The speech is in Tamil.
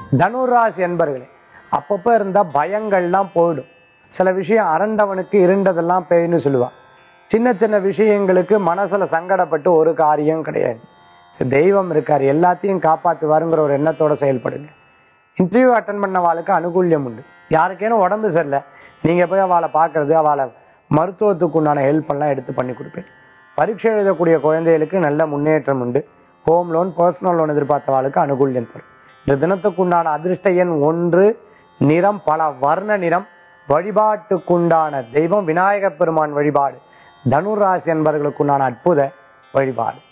தனுராசி என்பர்களே அப்பப்போ இருந்தா பயங்கள்லாம் போயிடும் சில விஷயம் அரண்டவனுக்கு இருண்டதெல்லாம் பேய்னு சொல்லுவா சின்ன சின்ன விஷயங்களுக்கு மனசுல சங்கடப்பட்டு ஒரு காரியம் கிடையாது சரி, தெய்வம் இருக்கார் எல்லாத்தையும் காப்பாத்துவாருங்கிற ஒரு எண்ணத்தோட செயல்படுங்க இன்டர்வியூ அட்டன் பண்ண வாளுக்கு அனுகூல்யம் உண்டு யாருக்கேனும் உடம்பு சரியில்லை நீங்க போய் அவளை பார்க்கறது அவளை மருத்துவத்துக்கு உண்டான ஹெல்ப் எல்லாம் எடுத்து பண்ணி கொடுப்பேன் பரீட்சை எழுதக்கூடிய குழந்தைகளுக்கு நல்ல முன்னேற்றம் உண்டு ஹோம் லோன் பர்சனல் லோன் எதிர்பார்த்த வாளுக்கு அனுகூல்யம் தரும் இந்த தினத்துக்குண்டான அதிர்ஷ்ட எண் ஒன்று நிறம் பல வர்ண நிறம் வழிபாட்டுக்குண்டான தெய்வம் விநாயகப் பெருமான் வழிபாடு தனுராசி என்பவர்களுக்குண்டான அற்புத வழிபாடு